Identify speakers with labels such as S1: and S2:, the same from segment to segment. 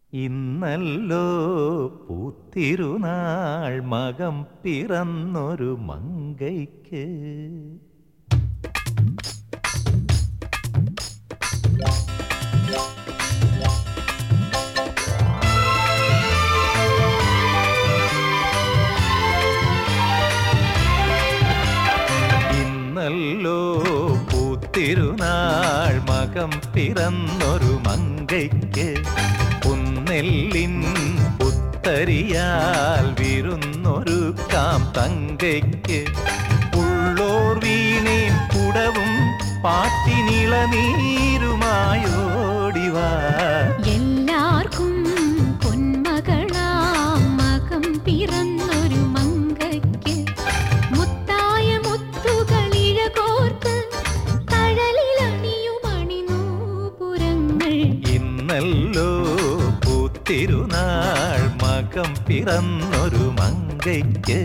S1: ഇന്നല്ലോ പൂത്തിരുനാൾ മകം പിറന്നൊരു മങ്കയ്ക്ക് ഇന്നല്ലോ പൂത്തിരുനാൾ മകം പിറന്നൊരു മങ്കയ്ക്ക് പുന്നെല്ലിൻ പുത്തരിയാൽ വിരുന്നൊരു കാം തങ്കയ്ക്ക് ഉള്ളോർ വീണേം കുടവും പാട്ടിനിളനീരുമായോടിവാ
S2: എല്ലാവർക്കും പൊന്മകളാം മകം പിറന്നൊരു മങ്കയ്ക്ക് മുത്തായ മുത്തുകളിഴ കോർത്ത് തഴലിലണിയും അണിനൂപുരങ്ങൾ
S1: ഇന്നല്ലോ പൂത്തിരുനാൾ മകം പിറന്നൊരു മങ്കയ്ക്ക്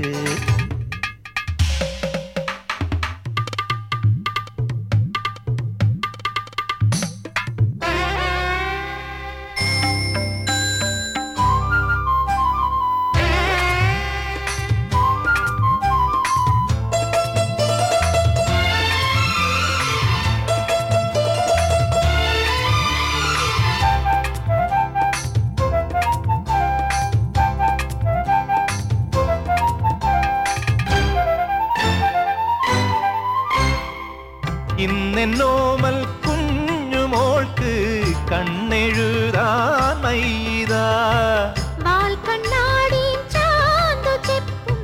S1: ഇന്നെന്നോമൽ കുഞ്ഞുമോൾക്ക് കണ്ണെഴുതാൻ മയ്യതാ
S2: വാൽ കണ്ണാടിയും ചാന്തു ചെപ്പും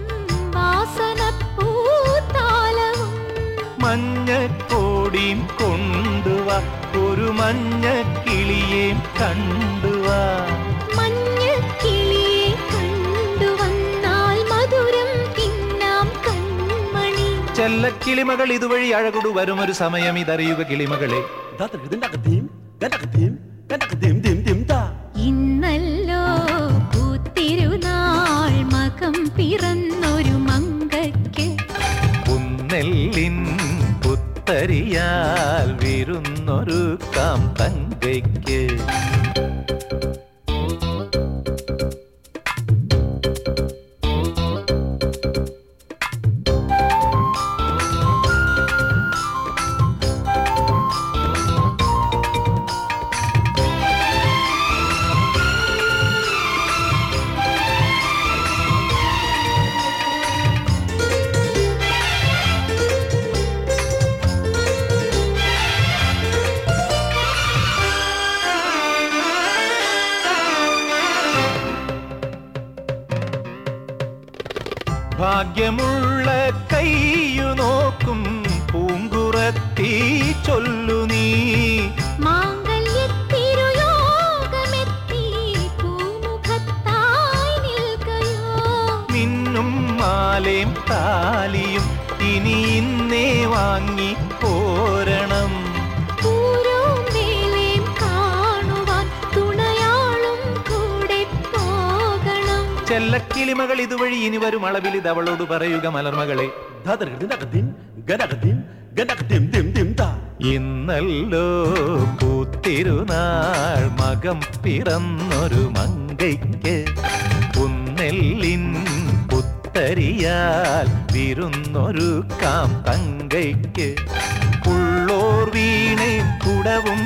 S2: വാസനപ്പൂത്താലവും
S1: മഞ്ഞക്കോടിയും കൊണ്ടുവാ ഒരു മഞ്ഞ കിളിയേം കണ്ടുവാ
S2: മഞ്ഞക്കിളിയെ കണ്ടുവന്നാൽ മധുരം തിന്നാം കൺമണി
S1: ചെല്ലക്കിളിമകൾ ഇതുവഴി അഴകൊടു വരുമൊരു സമയം ഇതറിയുക കിളിമകളെ
S3: ദാതകൃതിണ്ടകതീം ഗണ്ടകതീം ഗണ്ടകതീം ദിം ദിം ദാ
S2: ഇന്നല്ലോ പൂത്തിരുനാൾ മകം പിറന്നൊരു മങ്കയ്ക്ക്
S1: പുന്നെല്ലിൻ പുത്തരിയാൽ വിരുന്നൊരു കാം തങ്കയ്ക്ക് ഭാഗ്യമുള്ള കയ്യു നോക്കും പൂങ്കുറത്തി ചൊല്ലു നീ
S2: മാംഗല്യത്തിരുയോഗമെത്തി പൂമുഖത്തായി നിൽക്കയോ
S1: മിന്നും മാലേം താലിയും ഇനി ഇന്നേ വാങ്ങി പോരണം
S2: പൂരവും വേലയും കാണുവാൻ തുണയാളും കൂടെ പോകണം
S1: ചെല്ലക്കിളിമകൾ ഇതുവഴി ഇനി വരും അളവിൽ ഇത് അവളോട് പറയുക മലർമകളെ
S3: ദാതകൃതിണ്ടകതീം ഗണ്ടകതീം ഗണ്ടകതീം ദിം ദിം ദാ
S1: ഇന്നല്ലോ പൂത്തിരുനാൾ മകം പിറന്നൊരു മങ്കയ്ക്ക് പുന്നെല്ലിൻ പുത്തരിയാൽ വിരുന്നൊരു കാം തങ്കയ്ക്ക് ഉള്ളോർ വീണേം കുടവും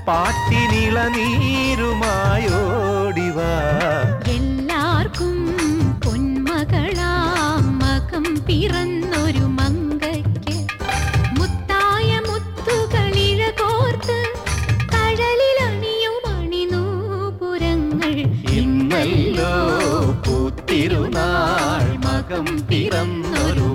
S1: പാട്ടിനിളനീരുമായോടിവാ
S2: എല്ലാവർക്കും പൊന്മകളാം മകം പിറന്നൊരു മങ്കയ്ക്ക് മുത്തായ മുത്തുകളിഴ കോർത്ത് കഴലിലണിയും അണിനൂപുരങ്ങൾ
S1: ഇന്നല്ലോ പൂത്തിരുനാൾ മകം പിറന്നൊരു